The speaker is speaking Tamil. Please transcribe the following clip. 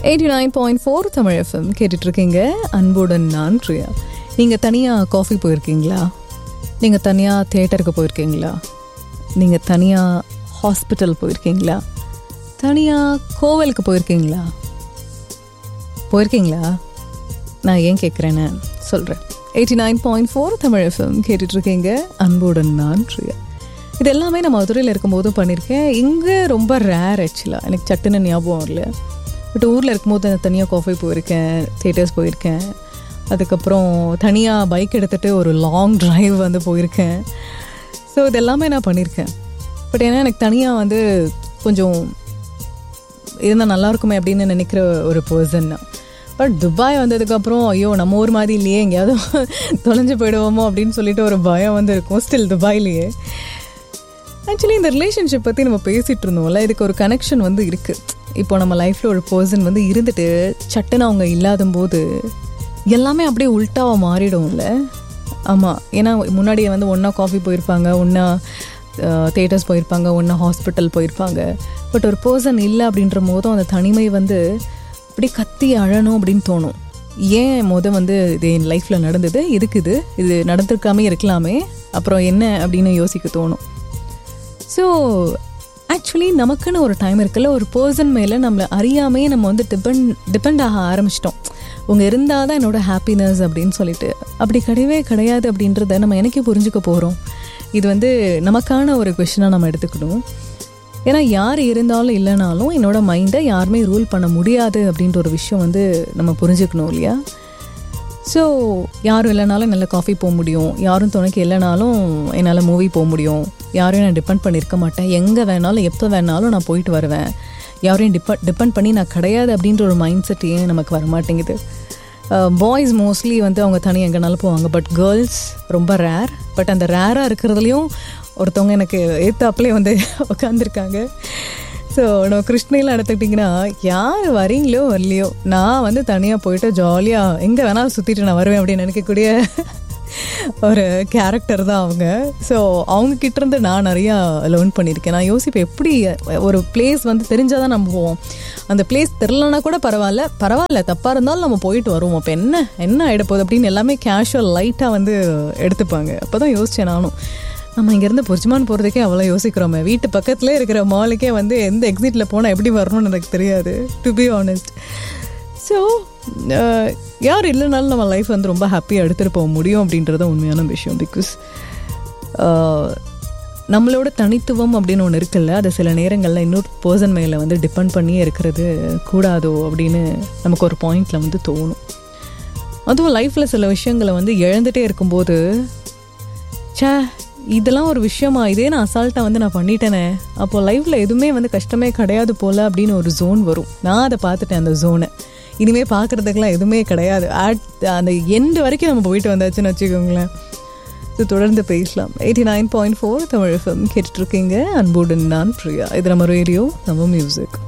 eighty nine point four Tamil FM கேட்டுட்ருக்கீங்க அன்புடன் நான் பிரியா நீங்கள் தனியாக காஃபி போயிருக்கீங்களா நீங்கள் தனியாக தேட்டருக்கு போயிருக்கீங்களா நீங்கள் தனியாக ஹாஸ்பிட்டல் போயிருக்கீங்களா தனியாக கோவிலுக்கு போயிருக்கீங்களா போயிருக்கீங்களா நான் ஏன் கேட்குறேன்னு சொல்கிறேன் eighty nine point four Tamil FM கேட்டுட்ருக்கீங்க அன்புடன் நான் பிரியா இது எல்லாமே நான் மதுரையில் இருக்கும்போது பண்ணியிருக்கேன் இங்கே ரொம்ப ரேர் ஆக்சுவலாக எனக்கு சட்டுன்னு ஞாபகம் வரல பட் ஊரில் இருக்கும்போது நான் தனியாக காஃபி போயிருக்கேன் தேட்டர்ஸ் போயிருக்கேன் அதுக்கப்புறம் தனியாக பைக் எடுத்துகிட்டு ஒரு லாங் டிரைவ் வந்து போயிருக்கேன் ஸோ இது எல்லாமே நான் பண்ணியிருக்கேன் பட் ஏன்னா எனக்கு தனியாக வந்து கொஞ்சம் இருந்தால் நல்லா இருக்குமே அப்படின்னு நினைக்கிற ஒரு பர்சன் பட் துபாய் வந்ததுக்கப்புறம் ஐயோ நம்ம ஊர் மாதிரி இல்லையே எங்கேயாவது தொலைஞ்சு போயிடுவோமோ அப்படின்னு சொல்லிட்டு ஒரு பயம் வந்து இருக்கும் ஸ்டில் துபாயிலேயே ஆக்சுவலி இந்த ரிலேஷன்ஷிப் பற்றி நம்ம பேசிகிட்டு இருந்தோம்ல இதுக்கு ஒரு கனெக்ஷன் வந்து இருக்குது இப்போ நம்ம லைஃப்பில் ஒரு பர்சன் வந்து இருந்துட்டு சட்டுன்னு அவங்க இல்லாத போது எல்லாமே அப்படியே உல்ட்டாவாக மாறிடும்ல ஆமாம் ஏன்னா முன்னாடியே வந்து ஒன்றா காஃபி போயிருப்பாங்க ஒன்றா தேட்டர்ஸ் போயிருப்பாங்க ஒன்றா ஹாஸ்பிட்டல் போயிருப்பாங்க பட் ஒரு பர்சன் இல்லை அப்படின்ற போதும் அந்த தனிமை வந்து அப்படியே கத்தி அழணும் அப்படின்னு தோணும் ஏன் முத வந்து இது என் லைஃப்பில் நடந்தது எதுக்கு இது இது நடந்திருக்காமே இருக்கலாமே அப்புறம் என்ன அப்படின்னு யோசிக்க தோணும் ஸோ ஆக்சுவலி நமக்குன்னு ஒரு டைம் இருக்குல்ல ஒரு பர்சன் மேலே நம்மளை அறியாமே நம்ம வந்து டிபெண்ட் டிபெண்ட் ஆக ஆரம்பிச்சிட்டோம் உங்க இருந்தால் தான் என்னோட ஹாப்பினஸ் அப்படின்னு சொல்லிட்டு அப்படி கிடையவே கிடையாது அப்படின்றத நம்ம எனக்கு புரிஞ்சுக்க போகிறோம் இது வந்து நமக்கான ஒரு கொஷனாக நம்ம எடுத்துக்கணும் ஏன்னா யார் இருந்தாலும் இல்லைனாலும் என்னோட மைண்டை யாருமே ரூல் பண்ண முடியாது அப்படின்ற ஒரு விஷயம் வந்து நம்ம புரிஞ்சுக்கணும் இல்லையா ஸோ யாரும் இல்லைனாலும் என்னால் காஃபி போக முடியும் யாரும் துணைக்கு இல்லைனாலும் என்னால் மூவி போக முடியும் யாரையும் நான் டிபெண்ட் பண்ணியிருக்க மாட்டேன் எங்கே வேணாலும் எப்போ வேணாலும் நான் போயிட்டு வருவேன் யாரையும் டிபெண்ட் டிபெண்ட் பண்ணி நான் கிடையாது அப்படின்ற ஒரு மைண்ட் செட் ஏன் நமக்கு வரமாட்டேங்குது பாய்ஸ் மோஸ்ட்லி வந்து அவங்க தனி எங்கேனாலும் போவாங்க பட் கேர்ள்ஸ் ரொம்ப ரேர் பட் அந்த ரேராக இருக்கிறதுலையும் ஒருத்தவங்க எனக்கு ஏத்தாப்புலேயே வந்து உட்காந்துருக்காங்க ஸோ நம்ம கிருஷ்ணையில் எடுத்துக்கிட்டிங்கன்னா யார் வரீங்களோ வரலையோ நான் வந்து தனியாக போயிட்டு ஜாலியாக எங்கே வேணாலும் சுற்றிட்டு நான் வருவேன் அப்படின்னு நினைக்கக்கூடிய ஒரு கேரக்டர் தான் அவங்க ஸோ அவங்க கிட்டேருந்து நான் நிறையா லேர்ன் பண்ணியிருக்கேன் நான் யோசிப்பேன் எப்படி ஒரு பிளேஸ் வந்து தெரிஞ்சால் தான் நம்ம போவோம் அந்த பிளேஸ் தெரிலனா கூட பரவாயில்ல பரவாயில்ல தப்பாக இருந்தாலும் நம்ம போயிட்டு வருவோம் அப்போ என்ன என்ன ஆகிட போகுது அப்படின்னு எல்லாமே கேஷுவல் லைட்டாக வந்து எடுத்துப்பாங்க அப்போ தான் யோசித்தேன் நானும் நம்ம இங்கேருந்து புரிஜ்மான் போகிறதுக்கே அவ்வளோ யோசிக்கிறோமே வீட்டு பக்கத்துலேயே இருக்கிற மாலுக்கே வந்து எந்த எக்ஸிட்டில் போனால் எப்படி வரணும்னு எனக்கு தெரியாது டு பி ஆனஸ்ட் ஸோ யார் இல்லைனாலும் நம்ம லைஃப் வந்து ரொம்ப ஹாப்பியாக எடுத்துகிட்டு போக முடியும் அப்படின்றது உண்மையான விஷயம் பிகாஸ் நம்மளோட தனித்துவம் அப்படின்னு ஒன்று இருக்குல்ல அது சில நேரங்களில் இன்னொரு பர்சன் மேலே வந்து டிபெண்ட் பண்ணியே இருக்கிறது கூடாதோ அப்படின்னு நமக்கு ஒரு பாயிண்டில் வந்து தோணும் அதுவும் லைஃப்பில் சில விஷயங்களை வந்து இழந்துகிட்டே இருக்கும்போது சே இதெல்லாம் ஒரு விஷயமா இதே நான் அசால்ட்டாக வந்து நான் பண்ணிட்டேனே அப்போது லைஃப்பில் எதுவுமே வந்து கஷ்டமே கிடையாது போல் அப்படின்னு ஒரு ஜோன் வரும் நான் அதை பார்த்துட்டேன் அந்த ஜோனை இனிமேல் பார்க்குறதுக்கெலாம் எதுவுமே கிடையாது ஆட் அந்த எண்டு வரைக்கும் நம்ம போயிட்டு வந்தாச்சுன்னு வச்சுக்கோங்களேன் ஸோ தொடர்ந்து பேசலாம் eighty nine point four Tamil FM கேட்டுட்ருக்கீங்க அன்புடன் நான் பிரியா இது நம்ம ரேடியோ நம்ம மியூசிக்